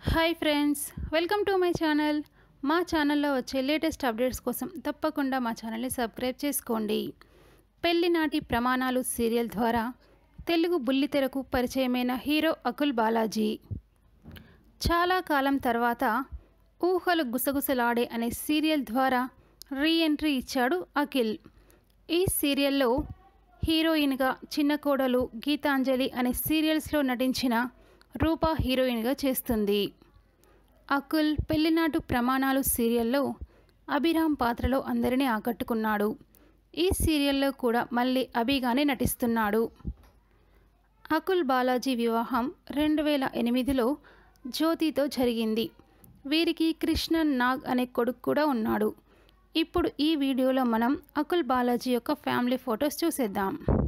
hi friends welcome to my channel మా ఛానల్లో వచ్చే లేటెస్ట్ అప్డేట్స్ కోసం తప్పకుండా మా ఛానల్ని సబ్స్క్రైబ్ చేసుకోండి పెళ్లి నాటి ప్రమాణాలు సీరియల్ ద్వారా తెలుగు బుల్లితెరకు పరిచయమైన హీరో అకుల్ బాలాజీ చాలా కాలం తర్వాత ఊహలు గుసగుసలాడే అనే సీరియల్ ద్వారా రీ ఎంట్రీ ఇచ్చాడు అఖిల్ ఈ సీరియల్లో హీరోయిన్గా చిన్న కోడలు గీతాంజలి అనే సీరియల్స్లో నటించిన రూపా హీరోయిన్గా చేస్తుంది అకుల్ పెళ్లినాటు ప్రమాణాలు సీరియల్లో అభిరామ్ పాత్రలో అందరినీ ఆకట్టుకున్నాడు ఈ సీరియల్లో కూడా మళ్ళీ అభిగానే నటిస్తున్నాడు అకుల్ బాలాజీ వివాహం రెండు వేల ఎనిమిదిలో జ్యోతితో జరిగింది వీరికి కృష్ణన్ నాగ్ అనే కొడుకు కూడా ఉన్నాడు ఇప్పుడు ఈ వీడియోలో మనం అకుల్ బాలాజీ యొక్క ఫ్యామిలీ ఫొటోస్ చూసేద్దాం